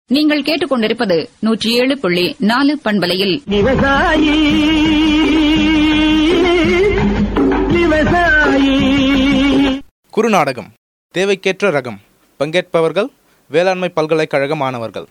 நீங்கள் கேட்டுக்கொண்டிருப்பது நூற்றி ஏழு புள்ளி நாலு பண்பலையில் விவசாயி விவசாயி குறுநாடகம் தேவைக்கேற்ற ரகம் பங்கேற்பவர்கள் வேளாண்மை பல்கலைக்கழக மாணவர்கள்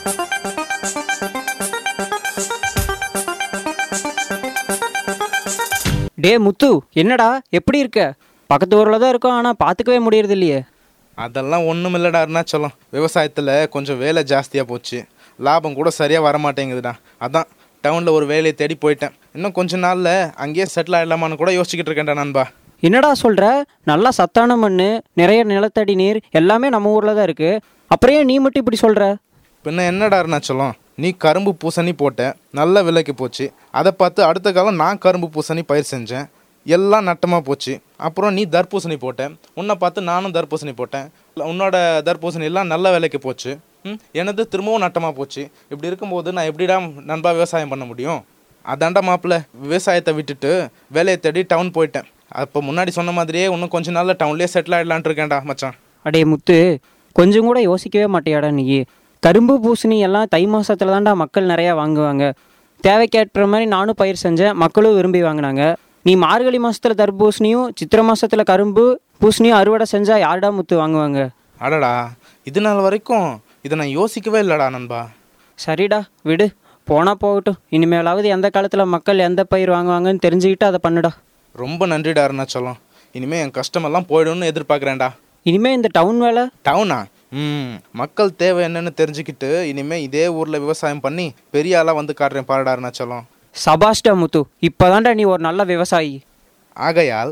டே முத்து என்னடா எப்படி இருக்க பக்கத்து ஊரில் தான் இருக்கோம் ஆனால் பார்த்துக்கவே முடியறது இல்லையே அதெல்லாம் ஒன்றும் இல்லைடா அருணாச்சலம் விவசாயத்தில் கொஞ்சம் வேலை ஜாஸ்தியாக போச்சு லாபம் கூட சரியாக வரமாட்டேங்குதுடா அதான் டவுனில் ஒரு வேலையை தேடி போயிட்டேன் இன்னும் கொஞ்ச நாளில் அங்கேயே செட்டில் ஆகிடலாமான்னு கூட யோசிச்சுக்கிட்டு இருக்கேன்டா நண்பா என்னடா சொல்கிற நல்லா சத்தான மண் நிறைய நிலத்தடி நீர் எல்லாமே நம்ம ஊரில் தான் இருக்குது அப்புறம் ஏன் நீ மட்டும் இப்படி சொல்கிற பின்ன என்னடா அருணாச்சலம் நீ கரும்பு பூசணி போட்ட நல்ல விலைக்கு போச்சு அதை பார்த்து அடுத்த காலம் நான் கரும்பு பூசணி பயிர் செஞ்சேன் எல்லாம் நட்டமாக போச்சு அப்புறம் நீ தர்பூசணி போட்ட உன்னை பார்த்து நானும் தர்பூசணி போட்டேன் உன்னோட தர்பூசணி எல்லாம் நல்ல விலைக்கு போச்சு ம் எனது திரும்பவும் நட்டமாக போச்சு இப்படி இருக்கும்போது நான் எப்படிடா நண்பா விவசாயம் பண்ண முடியும் அதாண்டா மாப்பிள்ள விவசாயத்தை விட்டுட்டு வேலையை தேடி டவுன் போயிட்டேன் அப்போ முன்னாடி சொன்ன மாதிரியே இன்னும் கொஞ்ச நாளில் டவுன்லேயே செட்டில் ஆகிடலான்ட்டு இருக்கேன்டா மச்சான் அடே முத்து கொஞ்சம் கூட யோசிக்கவே மாட்டியாடா நீ கரும்பு பூசணி எல்லாம் தை மாசத்துல தான்டா மக்கள் நிறையா வாங்குவாங்க தேவைக்கேற்ற மாதிரி நானும் பயிர் செஞ்சேன் மக்களும் விரும்பி வாங்கினாங்க நீ மார்கழி மாசத்துல தர்பூசணியும் சித்திரை மாசத்துல கரும்பு பூசணியும் அறுவடை செஞ்சா யாருடா முத்து வாங்குவாங்க அடடா இது நாள் வரைக்கும் இதை நான் யோசிக்கவே இல்லைடா நண்பா சரிடா விடு போனா போகட்டும் இனிமேலாவது எந்த காலத்துல மக்கள் எந்த பயிர் வாங்குவாங்கன்னு தெரிஞ்சுக்கிட்டு அதை பண்ணுடா ரொம்ப நன்றிடா அருணாச்சலம் இனிமேல் என் கஷ்டமெல்லாம் போயிடும்னு எதிர்பார்க்குறேன்டா இனிமே இந்த டவுன் வேலை டவுனா ம் மக்கள் தேவை என்னன்னு தெரிஞ்சுக்கிட்டு இனிமேல் இதே ஊரில் விவசாயம் பண்ணி பெரிய ஆளாக வந்து காட்டுறேன் பாருடா அருணாச்சலம் சபாஷ்டா முத்து இப்போதான்டா நீ ஒரு நல்ல விவசாயி ஆகையால்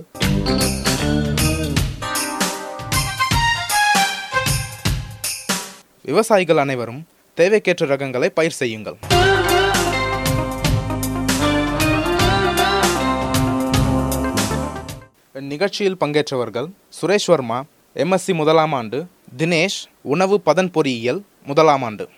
விவசாயிகள் அனைவரும் தேவைக்கேற்ற ரகங்களை பயிர் செய்யுங்கள் நிகழ்ச்சியில் பங்கேற்றவர்கள் சுரேஷ் வர்மா எம்எஸ்சி முதலாம் ஆண்டு தினேஷ் உணவு பதன் பொறியியல் முதலாம் ஆண்டு